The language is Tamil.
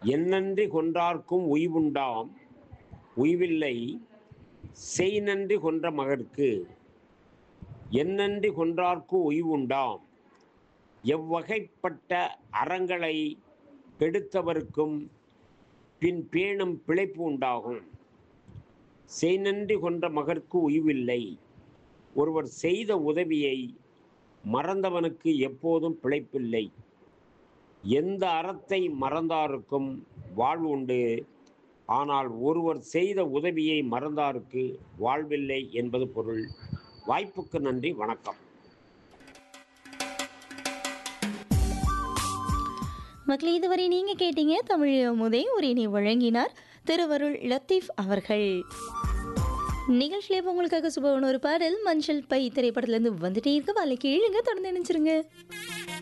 என்னன்றி கொன்றார்க்கும் உய்வுண்டாம் உய்வில்லை செய் நன்றி கொன்ற மகற்கு என்னன்றி கொன்றார்க்கு உய்வுண்டாம் எவ்வகைப்பட்ட அறங்களை கெடுத்தவர்க்கும் பின் பேணும் பிழைப்பு உண்டாகும் செய் நன்றி கொன்ற மகற்கு உய்வில்லை ஒருவர் செய்த உதவியை மறந்தவனுக்கு எப்போதும் பிழைப்பில்லை எந்த அறத்தை மறந்தாருக்கும் வாழ்வு உண்டு ஆனால் ஒருவர் செய்த உதவியை மறந்தாருக்கு வாழ்வில்லை என்பது பொருள் வாய்ப்புக்கு நன்றி வணக்கம் மக்களே இதுவரை நீங்க கேட்டீங்க தமிழ் முதே உரையினை வழங்கினார் திருவருள் லத்தீஃப் அவர்கள் நிகழ்ச்சியிலே இப்ப உங்களுக்காக சுபவன் ஒரு பாடல் மஞ்சள் பை திரைப்படத்துல இருந்து வந்துட்டே இருக்க வாழை கேளுங்க தொடர்ந்து நினைச்சிருங்க